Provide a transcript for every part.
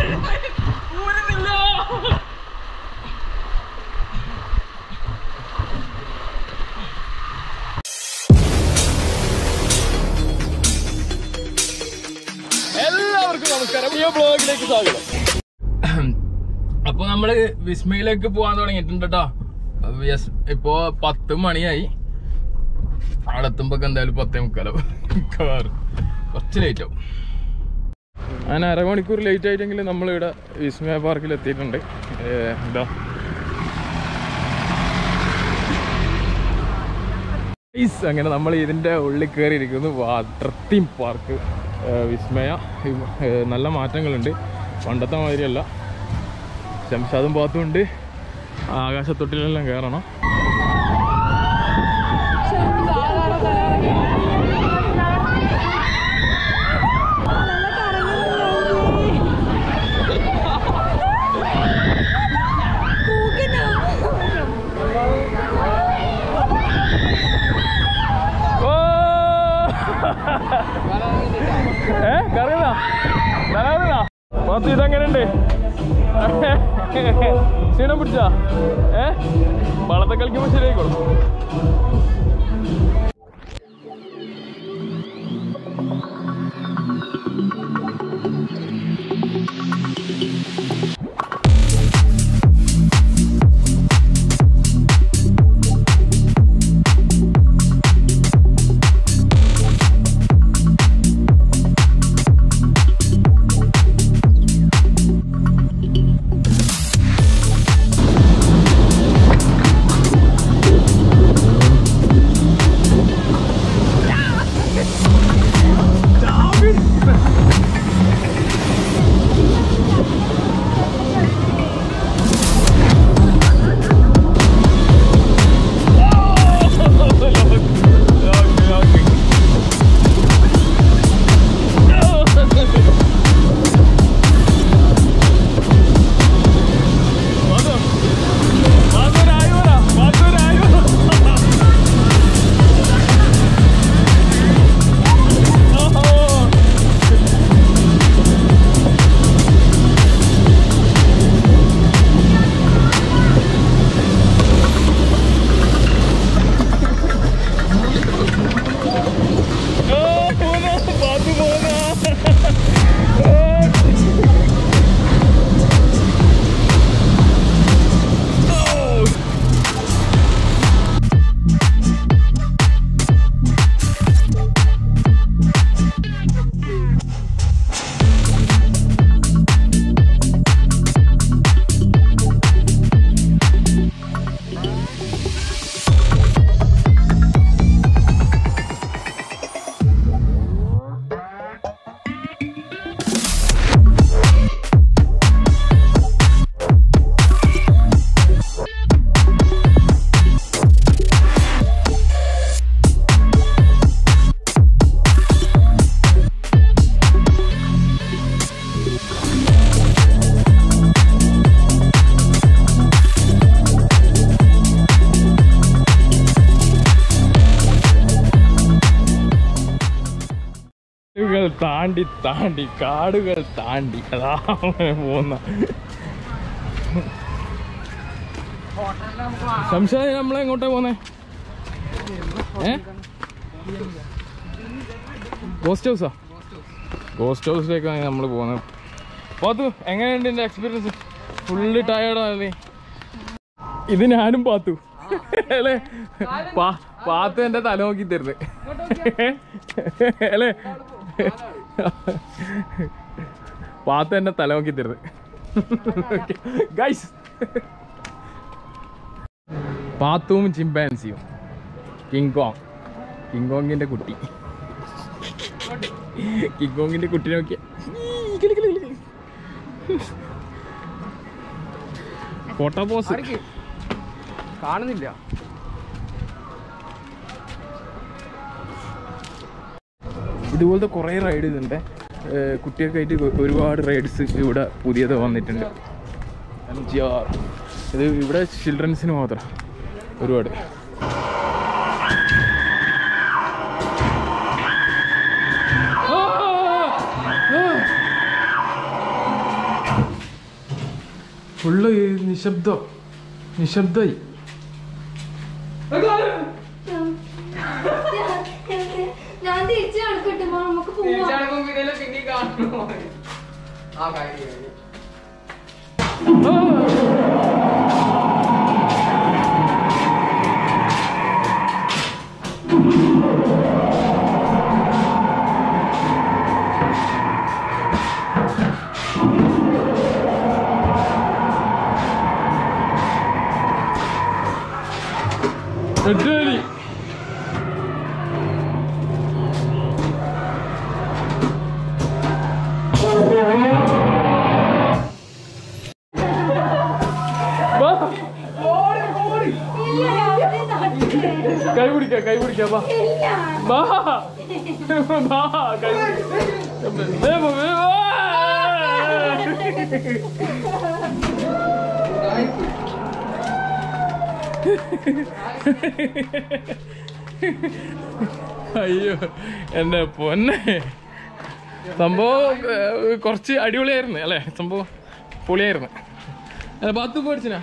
എല്ലാവർക്കും നമസ്കാരം ഈ ബ്ലോഗിലേക്ക് സ്വാഗതം അപ്പൊ നമ്മള് വിസ്മയിലേക്ക് പോവാൻ തുടങ്ങിയിട്ടുണ്ട് കേട്ടോ യെസ് ഇപ്പോ പത്ത് മണിയായി അവിടെ എത്തുമ്പോ എന്തായാലും പത്തേ മുക്കാലോ മിക്കവാറും കുറച്ച് ലേറ്റ് ആവും അങ്ങനെ അരമണിക്കൂർ ലേറ്റ് ആയിട്ടെങ്കിൽ നമ്മളിവിടെ വിസ്മയ പാർക്കിൽ എത്തിയിട്ടുണ്ട് ഏ, ഇതാ Guys, അങ്ങനെ നമ്മൾ ഇതിൻ്റെ ഉള്ളിൽ കയറിയിരിക്കുന്നു വാട്ടർ തീം പാർക്ക് വിസ്മയ ഇവ- ഏ, നല്ല മാറ്റങ്ങളുണ്ട് പണ്ടത്തെ മാതിരിയല്ല ശംഷാദും പാത്തും ഉണ്ട് ആകാശത്തൊട്ടിലെല്ലാം കയറണം ഓ! ഏ കറിയുന്ന നല്ലതാ പാത്തു ഇതെങ്ങനെയുണ്ട് ക്ഷീണം പിടിച്ചാ ഏ വളത്തെ കളിക്കുമ്പോ ശരിയായിക്കോളും കാടുകൾ താണ്ടി താണ്ടി കാടുകൾ താണ്ടി അതാ പോന്ന സംശയ നമ്മളെ എങ്ങോട്ടാ പോന്നെ ഏ ഗോസ്റ്റ് ഹൗസാ ഗോസ്റ്റ് ഹൗസിലേക്കാണ് നമ്മൾ പോകുന്നത് പാത്തു എങ്ങനെയുണ്ട് എൻ്റെ എക്സ്പീരിയൻസ് ഫുള്ള് ടയേർഡാണ് ഇത് ഞാനും പാത്തു അല്ലേ പാ- പാത്തു എൻ്റെ തല നോക്കി തരുന്നത് അല്ലേ പാത്തു എൻ്റെ തല നോക്കി തരുന്നത് ഗൈസ് പാത്തുവും ചിമ്പാൻസിയും കിങ് കോങ് കിങ് കോങ്ങിന്റെ കുട്ടി കിങ് കോങ്ങിന്റെ കുട്ടിനെ നോക്കിയ ഫോട്ടോ പോസ് കാണുന്നില്ല ഇതുപോലത്തെ കുറേ റൈഡ് ഇതുണ്ട് ഏഹ് കുട്ടികൾക്കായിട്ട് ഒ- ഒരുപാട് റൈഡ്സ് ഇവിടെ പുതിയത് വന്നിട്ടുണ്ട് അഞ്ചാറ് ഇത് ഇവിടെ ചിൽഡ്രൻസിന് മാത്രം ഒരുപാട് ഫുള്ള് നിശബ്ദം നിശബ്ദമായി ഞാൻ തിരിച്ചു നടക്കട്ടെ മോൾ, നമുക്ക് പോവാം പിന്നെ കാണുന്നു ആ കാര്യം എട്ടേലി വാ. കൈ പിടിക്ക കൈ പിടിക്ക വാ വാ വാ കൈ പിടിക്ക. വേഗം, വേഗം. അയ്യോ എന്റെ പൊന്നെ സംഭവം ഏഹ്, കുറച്ച് അടിപൊളിയായിരുന്നു അല്ലേ സംഭവം പൊളിയായിരുന്നു അല്ല ബാത്ത് പോടിച്ചിനാ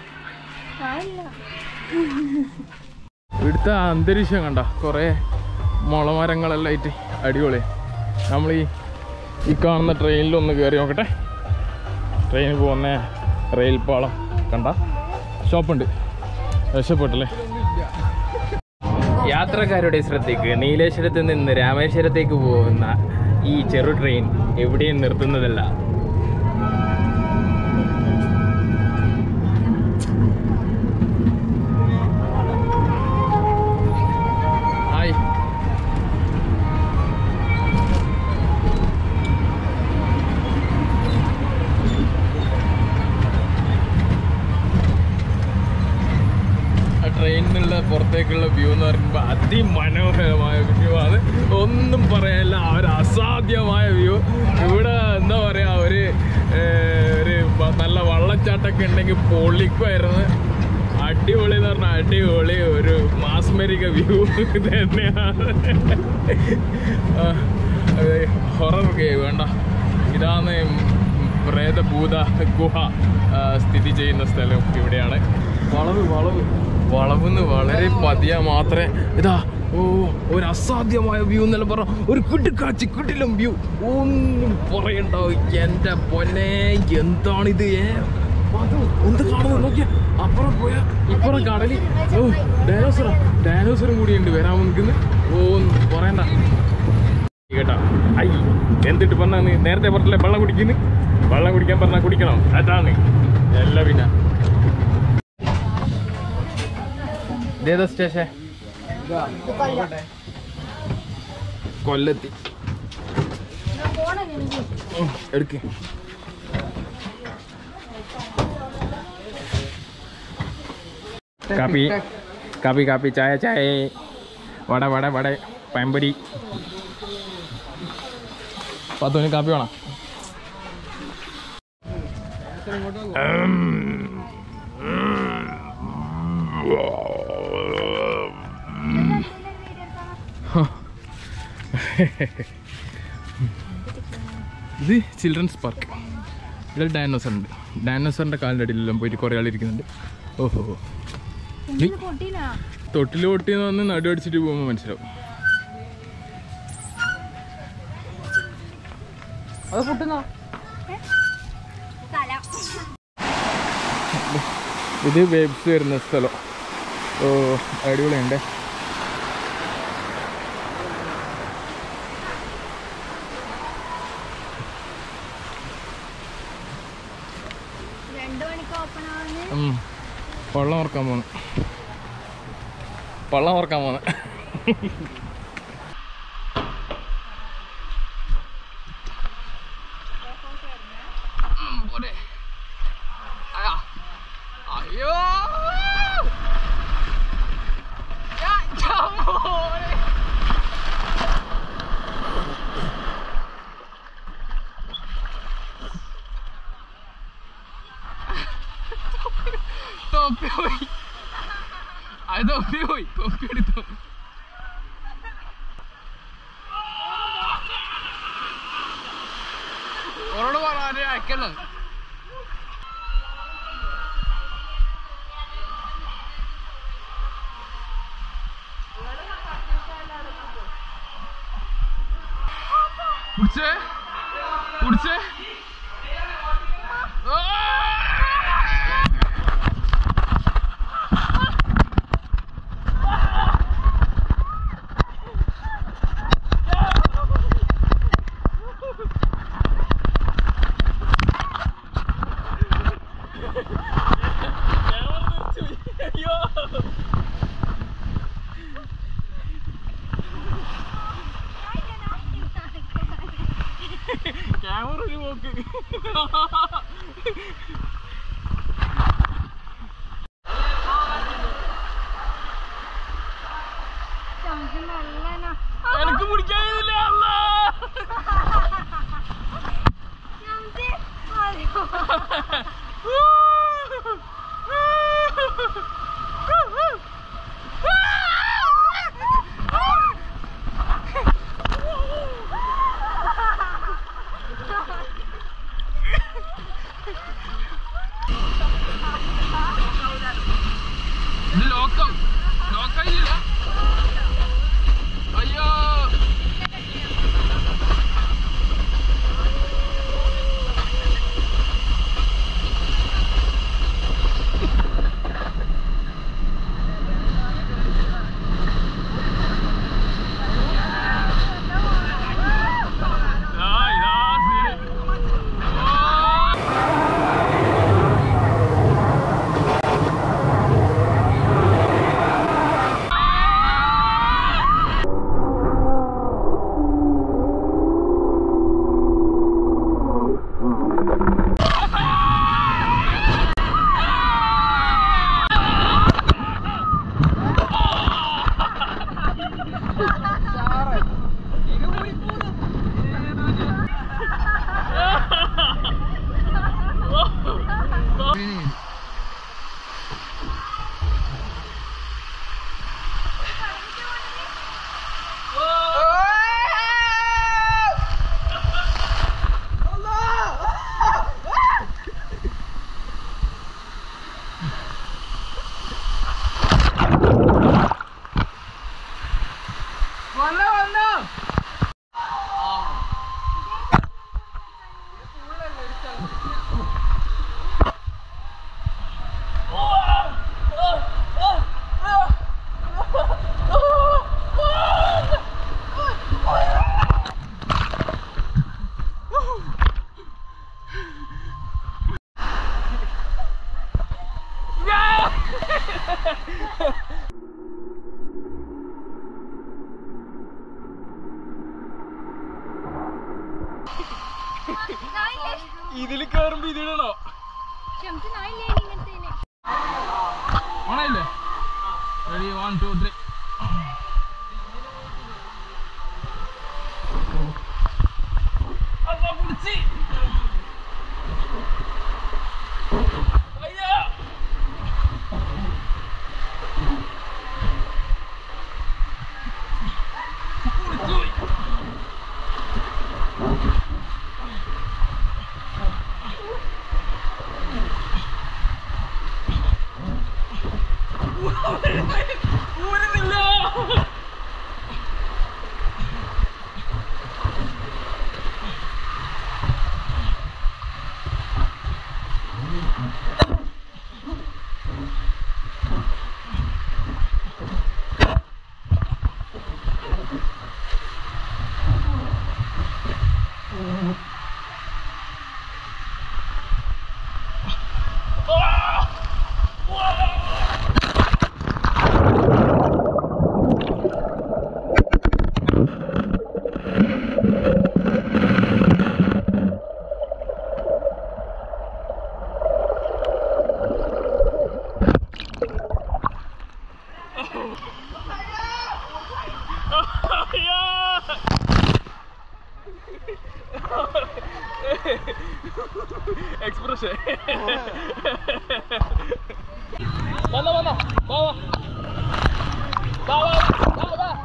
ഇവിടുത്തെ അന്തരീക്ഷം കണ്ട കുറേ മുളമരങ്ങളെല്ലാം ആയിട്ട് അടിപൊളി നമ്മൾ ഈ ഈ കാണുന്ന ട്രെയിനിലൊന്ന് കയറി നോക്കട്ടെ ട്രെയിൻ പോകുന്ന റെയിൽ പാളം കണ്ട ഷോപ്പുണ്ട് രക്ഷപ്പെട്ടല്ലേ യാത്രക്കാരുടെ ശ്രദ്ധയ്ക്ക് നീലേശ്വരത്ത് നിന്ന് രാമേശ്വരത്തേക്ക് പോകുന്ന ഈ ചെറു ട്രെയിൻ എവിടെയും നിർത്തുന്നതല്ല ഹായ് ട്രെയിനിൽ നിന്നുള്ള പുറത്തേക്കുള്ള വ്യൂ എന്ന് പറയുമ്പോൾ അതിമനോഹരമായ വ്യൂ ആണ് ഒന്നും പറയാനില്ല ആ ഒരു അസാധ്യമായ വ്യൂ ഇവിടെ എന്താ പറയാ ഒരു ഏർ, ഒരു വ- നല്ല വള്ളച്ചാട്ടമൊക്കെ ഉണ്ടെങ്കിൽ പൊളിക്കുമായിരുന്നു അടിപൊളി എന്ന് പറഞ്ഞാൽ അടിപൊളി ഒരു മാസ്മരിക വ്യൂ തന്നെയാണ് ഹൊറർ കേവ് വേണ്ട ഇതാണ് പ്രേതഭൂത ഗുഹ ആ, സ്ഥിതി ചെയ്യുന്ന സ്ഥലം ഇവിടെയാണ് വളവ് വളവ് വളവെന്ന് വളരെ പതിയാ മാത്രമേ ഇതാ ഓ ഒരു അസാധ്യമായ വ്യൂ എന്നല്ല പറ ഒരു കിട്ടുകാച്ചി കിട്ടിലും വ്യൂ ഒന്നും പറയണ്ട എന്റെ പൊന്നെ എന്താണിത് ഏ അത് എന്ത് കാണുന്നു നോക്കിയ അപ്പുറം പോയാ ഇപ്പുറം കടലി ഓ ഡയനോസറാ ഡയനോസറും കൂടിയുണ്ട് വരാൻ നിൽക്കുന്നു ഓ ഒന്നും പറയണ്ട കേട്ടാ ഐ എന്തിട്ട് പറഞ്ഞാ നീ നേരത്തെ പറഞ്ഞില്ലേ വെള്ളം കുടിക്കുന്നു വെള്ളം കുടിക്കാൻ പറഞ്ഞാൽ കുടിക്കണം അതാണ് എല്ലാം പിന്നെ ഇതേതാ സ്റ്റേഷൻ കൊല്ലത്തി ഉം, എടുക്ക് കാപ്പി കാപ്പി കാപ്പി ചായ ചായ വട വട വട പഴംപൊരി പത്തുമണി കാപ്പി വേണം ഇത് ചിൽഡ്രൻസ് പാർക്ക് ഇതിൽ ഡയനോസർ ഉണ്ട് ഡയനോസറിൻ്റെ കാലിൻ്റെ അടിയിലെല്ലാം പോയിട്ട് കുറേ ആളിരിക്കുന്നുണ്ട് ഓഹോ തൊട്ടിൽ പൊട്ടിന്ന് വന്ന് നടു അടിച്ചിട്ട് പോകുമ്പോൾ മനസ്സിലാവും അത് പൊട്ടുന്നോ ഇത് വേബ്സ് വരുന്ന സ്ഥലം ഓ അടിപൊളിയുണ്ട് രണ്ടു മണിക്ക് ഓപ്പൺ ആവുന്ന ഉം. വള്ളം ഓർക്കാൻ പോന്ന് വള്ളം ഓർക്കാൻ പോന്ന് അയ്യോ തൊപ്പി പോയി അത് തൊപ്പി പോയി തൊപ്പി എടുത്തു ഓരോട് പറയാൻ അയക്കല്ലോ നമുക്ക് നല്ലന എനിക്ക് പിടിക്കാൻ കഴിയുന്നില്ല അല്ലാ. നമുക്ക് അയ്യോ. ഇത് ലോക്കം ലോക്കായില്ല അയ്യോ ആ, ഇതാ scene. ഓ. വന്നോ വന്നോ നായില്ലേ? ഇതില് കേറുമ്പോ ഇതിടണോ ക്ഷമിച്ച് നായില്ലേ ഇങ്ങനത്തേന്? ഓണായില്ലേ ready one two three expression വന്നോ വന്നോ വാ വാ വാ വാ വാ വാ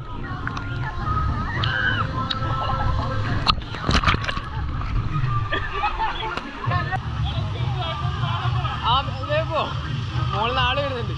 ആ പോ മോളിൽ ആള് വരുന്നുണ്ട്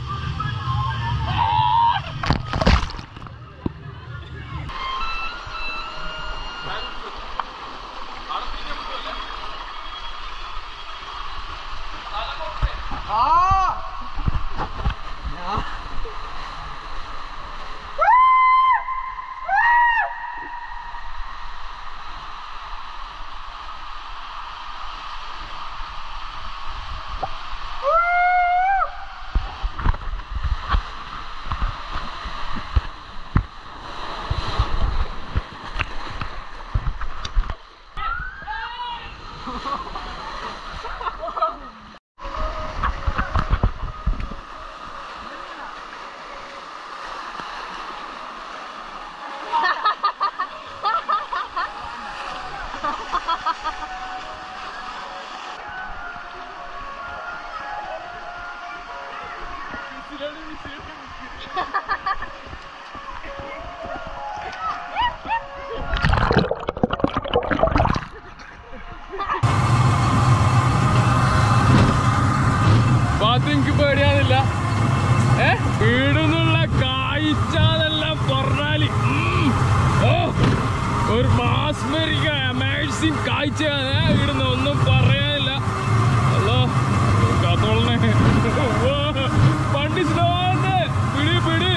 ബാത്ത് എനിക്ക് പേടിയാന്നില്ല ഏ വീടുന്നുള്ള കാഴ്ചതെല്ലാം പറഞ്ഞാല് ഉം. ഓ ഒരു മാസ്മരിക അമേസിങ് കാഴ്ചയാണ് ഇവിടുന്ന് ഒന്നും പറയാനില്ല അല്ലോ കാത്തോളണേ ഓ, വണ്ടി സ്ലോ ആണ് പിടി പിടി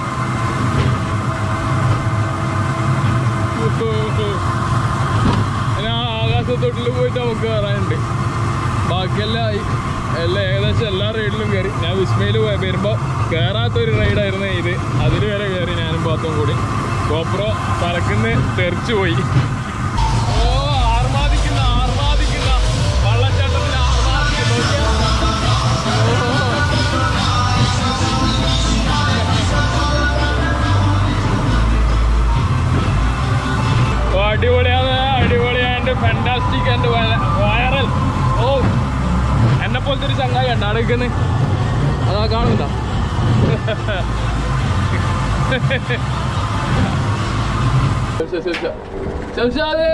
ഞാൻ ആകാശത്തൊട്ടിൽ പോയിട്ട് നമുക്ക് കയറാനുണ്ട് ബാക്കിയെല്ലാം ആയി എല്ലാം ഏകദേശം എല്ലാ റൈഡിലും കയറി ഞാൻ വിസ്മയിൽ വരുമ്പോൾ കയറാത്തൊരു റൈഡായിരുന്നു ഇത് അതിൽ വരെ കയറി ഞാനും പാത്തും കൂടി ഗോപ്രോ തലക്കുന്ന് തെറിച്ചു പോയി ഓ ആർമാദിക്കുന്ന ആർമാദിക്കുന്ന വള്ളച്ചാട്ടത്തിൽ ആർമാദിക്കുന്നു ഓ, അടിപൊളിയാണ് അടിപൊളിയാണ്ട് ഫാന്റാസ്റ്റിക് ആൻഡ് വൈറൽ ഓ എന്നെ പോലത്തെ ഒരു ചങ്ങായി ഉണ്ട് അവിടെ നിൽക്കുന്നത് അതാ കാണുന്നുണ്ടോ ശംഷാദേ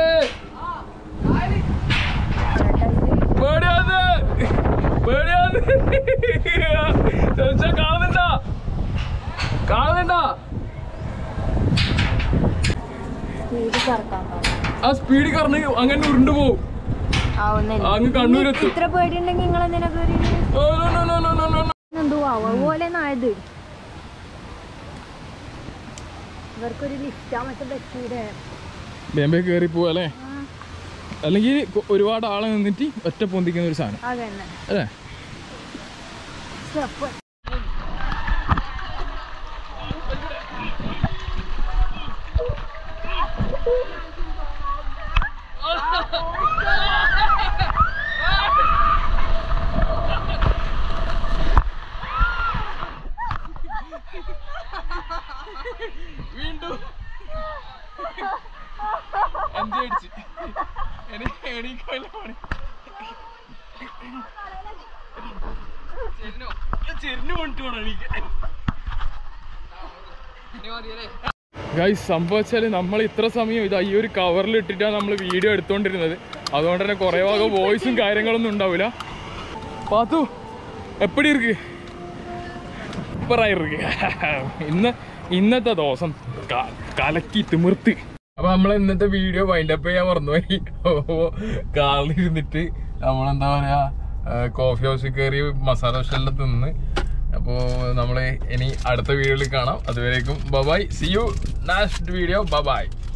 പേടിയാന്ന് പേടിയാന്ന് ശംഷ കാണുന്നുണ്ടോ കാണുന്നുണ്ടോ ആ സ്പീഡ് കറന്ന് അങ്ങനെ ഉരുണ്ടു പോവും അങ്ങ് കണ്ണൂരെത്തും ഇത്ര പേടിയുണ്ടെങ്കിൽ നിങ്ങൾ എന്തിനാ കയറി ഓ, no, no, no, no, no, no, no. എന്തോ ആവും അതുപോലെ ആയത് ഇവർക്കൊരു ലിഫ്റ്റാ മറ്റേ ബസ്സിയുടെ ബേമ്പേ കയറി പോവാ അല്ലേ അല്ലെങ്കിൽ കൊ- ഒരുപാട് ആളെ നിന്നിട്ട് ഒറ്റ പൊന്തിക്കുന്ന ഒരു സാധനം അതന്നെ അല്ലേ സ്റ്റെപ്പ് വീണ്ടും അഞ്ചടിച്ച് ചെരിഞ്ഞു കൊണ്ടു പോണം എനിക്ക് ഗൈസ് സംഭവിച്ചാല് നമ്മൾ ഇത്ര സമയം ഇത് ഈ ഒരു കവറിൽ ഇട്ടിട്ടാണ് നമ്മൾ വീഡിയോ എടുത്തോണ്ടിരുന്നത് അതുകൊണ്ട് തന്നെ കുറെ ഭാഗം വോയിസും കാര്യങ്ങളൊന്നും ഉണ്ടാവില്ല പാത്തു എപ്പടി ഇருக்கு സൂപ്പറായിருக்கு ഇന്ന് ഇന്നത്തെ ദിവസം ക- കലക്കി തിമിർത്ത് അപ്പൊ നമ്മളെ ഇന്നത്തെ വീഡിയോ വൈൻഡപ്പ് ചെയ്യാൻ മറന്നുപോയി അപ്പോ കാറിലിരുന്നിട്ട് നമ്മളെന്താ പറയാ കോഫി ഹൗസിൽ കയറി മസാല ദോശയെല്ലാം തിന്ന് അപ്പോൾ നമ്മൾ ഇനി അടുത്ത വീഡിയോയിൽ കാണാം അതുവരേക്കും bye bye see you last video bye-bye